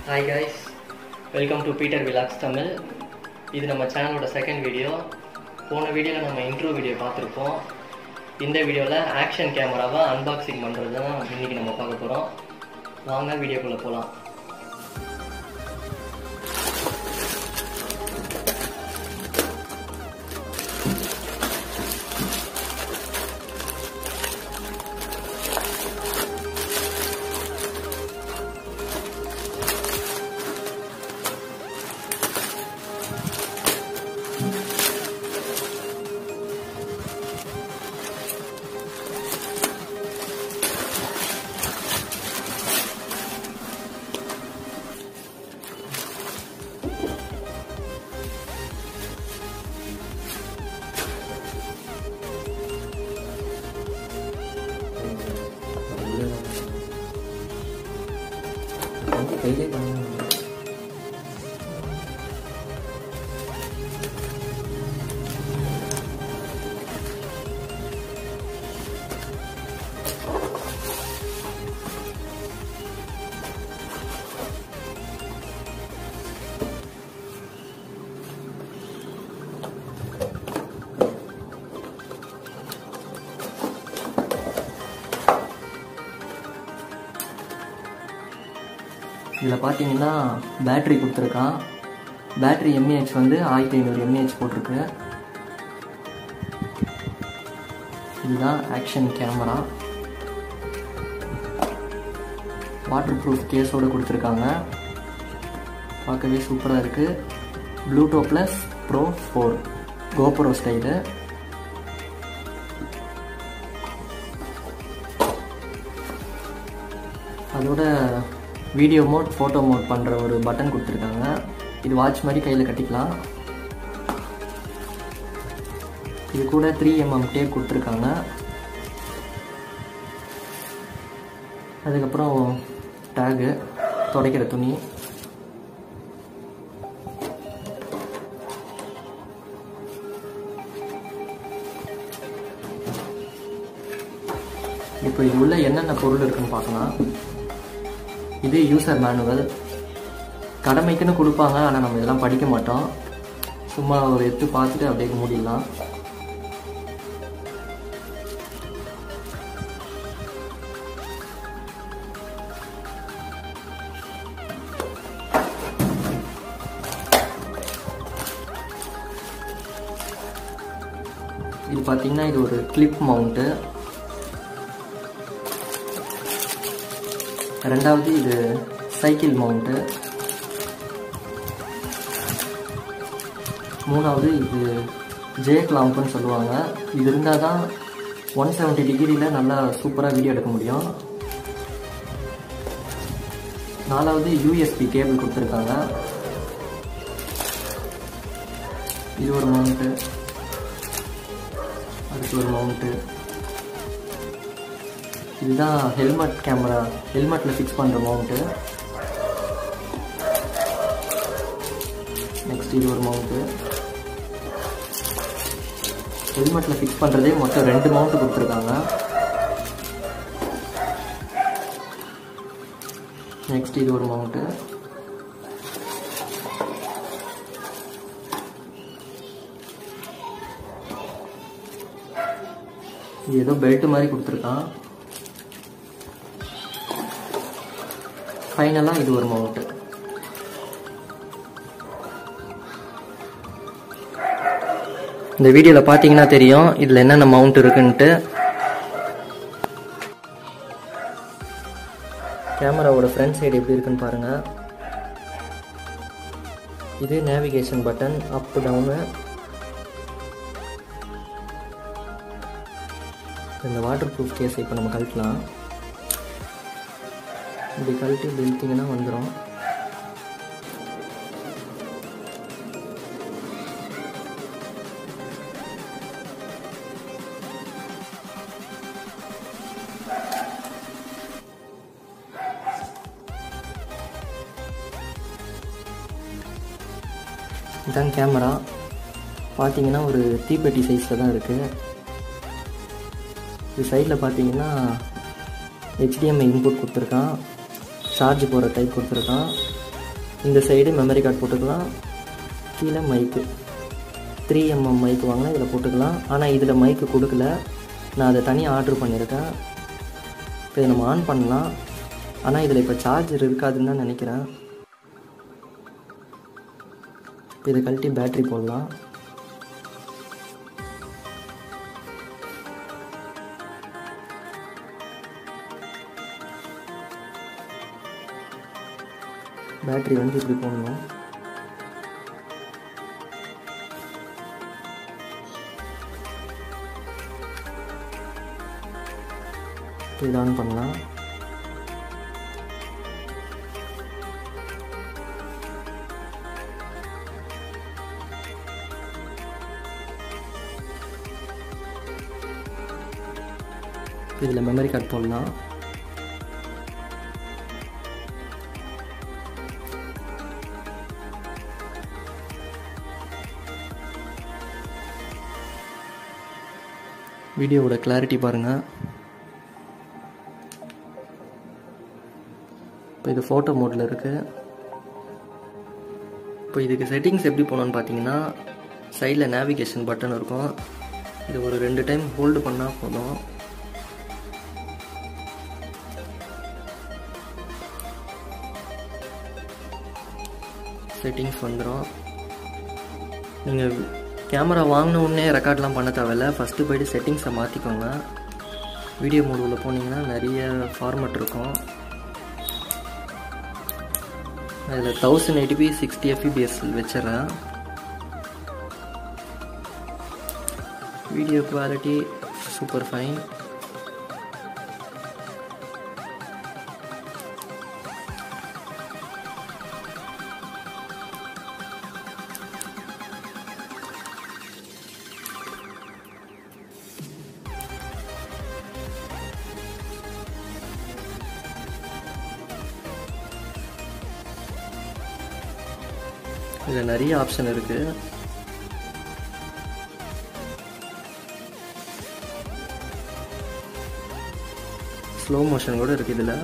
hi guys welcome to Peter vlogs Tamil இது நம்ம சேனலோட செகண்ட் வீடியோ போன வீடியோவில் நம்ம இன்ட்ரோ வீடியோ பார்த்துருப்போம் இந்த வீடியோவில் ஆக்ஷன் கேமராவை அன்பாக்சிங் பண்ணுறது தான் இன்றைக்கி நம்ம பார்க்க போகிறோம் வாங்க வீடியோக்குள்ளே போகலாம் கையிலே பண்ண இதில் பார்த்தீங்கன்னா பேட்ரி கொடுத்துருக்கான் பேட்ரி எம்ஏஹெச் வந்து ஆயிரத்தி ஐநூறு எம்ஏஹெச் போட்டிருக்கு இதுதான் ஆக்ஷன் கேமரா வாட்டர் ப்ரூஃப் கேஸோடு கொடுத்துருக்காங்க பார்க்கவே சூப்பராக இருக்குது Pluto plus pro four GoPro style அதோட வீடியோ மோட் ஃபோட்டோ மோட் பண்ணுற ஒரு பட்டன் கொடுத்துருக்காங்க இது வாட்ச் மாதிரி கையில் கட்டிக்கலாம் இது கூட த்ரீ எம்எம் டேப் கொடுத்துருக்காங்க அதுக்கப்புறம் டேகு துடைக்கிற துணி இப்போ இது உள்ள என்னென்ன பொருள் இருக்குன்னு பார்க்கலாம் இது யூசர் மேனுவல் கடமைக்குன்னு கொடுப்பாங்க ஆனால் நம்ம இதெல்லாம் படிக்க மாட்டோம் சும்மா ஒரு எத்து பார்த்துட்டு அப்படியே மூடிடலாம் இது பார்த்தீங்கன்னா இது ஒரு கிளிப் மவுண்ட்டு ரெண்டாவது இது சைக்கிள் மவுண்ட்டு மூணாவது இது ஜேக் லாம்புன்னு சொல்லுவாங்க இது இருந்தால் தான் ஒன் செவன்ட்டி டிகிரியில் நல்லா சூப்பராக வீடியோ எடுக்க முடியும் நாலாவது யூஎஸ்பி கேபிள் கொடுத்துருக்காங்க இது ஒரு மவுண்ட்டு அதுக்கு ஒரு மவுண்ட்டு இதுதான் ஹெல்மெட் கேமரா ஹெல்மெட்டில் ஃபிக்ஸ் பண்ணுற மவுண்ட்டு நெக்ஸ்ட் இது ஒரு மவுண்ட்டு ஹெல்மெட்டில் ஃபிக்ஸ் பண்ணுறதே மொத்தம் ரெண்டு மவுண்ட்டு கொடுத்துருக்காங்க நெக்ஸ்ட் இது ஒரு மவுண்ட்டு இது ஏதோ பெல்ட் மாதிரி கொடுத்துருக்கான் ஃபைனலாக இது ஒரு மவுண்ட்டு இந்த வீடியோவில் பார்த்தீங்கன்னா தெரியும் இதில் என்னென்ன மவுண்ட் இருக்குன்ட்டு கேமராவோட ஃப்ரண்ட் சைடு எப்படி இருக்குன்னு பாருங்கள் இது நேவிகேஷன் பட்டன் அப் டவுனு இந்த வாட்டர் ப்ரூஃப் கேஸ் இப்போ நம்ம கழட்டலாம் இப்படி கழட்டி இப்படி இழுத்தீங்கன்னா வந்துடும் இதான் கேமரா பார்த்தீங்கன்னா ஒரு தீப்பெட்டி சைஸில் தான் இருக்குது இது சைடில் பார்த்தீங்கன்னா ஹெச்டிஎம்ஐ இன்புட் கொடுத்துருக்கான் சார்ஜ் போகிற டைப் கொடுத்துருக்கான் இந்த சைடு மெமரி கார்டு போட்டுக்கலாம் கீழே மைக்கு த்ரீ எம்எம் மைக் வாங்கினா இதில் போட்டுக்கலாம் ஆனால் இதில் மைக்கு கொடுக்கல நான் அதை தனியாக ஆர்டர் பண்ணியிருக்கேன் இப்போ இதை நம்ம ஆன் பண்ணலாம் ஆனால் இதில் இப்போ சார்ஜர் இருக்காதுன்னு தான் நினைக்கிறேன் இப்போ இதை கழட்டி பேட்ரி போடலாம் பேட்ரி வந்து இப்படி போடணும் இது ஆன் பண்ணலாம் இதில் மெமரி கார்டு போடலாம் வீடியோவோட கிளாரிட்டி பாருங்கள் இப்போ இது ஃபோட்டோ மோடில் இருக்குது இப்போ இதுக்கு செட்டிங்ஸ் எப்படி போகணுன்னு பார்த்தீங்கன்னா சைடில் நேவிகேஷன் பட்டன் இருக்கும் இது ஒரு ரெண்டு டைம் ஹோல்டு பண்ணால் போதும் செட்டிங்ஸ் வந்துடும் நீங்கள் கேமரா வாங்கின உடனே ரெக்கார்ட்லாம் பண்ண தேவையில்ல ஃபஸ்ட்டு போய்ட்டு செட்டிங்ஸை மாற்றிக்கோங்க வீடியோ மோட் உள்ள போனீங்கன்னா நிறைய ஃபார்மேட் இருக்கும் அதில் thousand eighty P sixty FPS வச்சிடறேன் வீடியோ குவாலிட்டி சூப்பர் ஃபைன் இதில் நிறைய ஆப்ஷன் இருக்குது ஸ்லோ மோஷன் கூட இருக்குது இதில்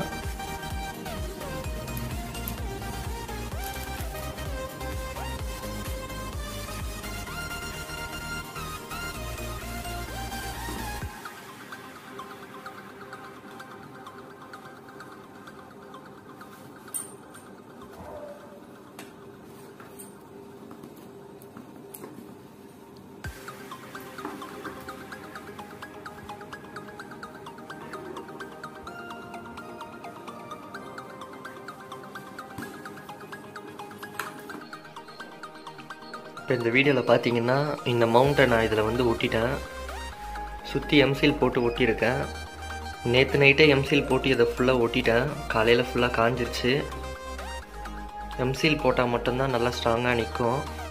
இப்போ இந்த வீடியோவில் பார்த்தீங்கன்னா இந்த மவுண்ட்டை நான் இதில் வந்து ஒட்டிட்டேன் சுற்றி எம்சில் போட்டு ஒட்டியிருக்கேன் நேற்று நைட்டே எம்சில் போட்டு இதை ஃபுல்லாக ஒட்டிட்டேன் காலையில் ஃபுல்லாக காஞ்சிருச்சு எம்சில் போட்டால் மட்டும்தான் நல்லா ஸ்ட்ராங்காக நிற்கும்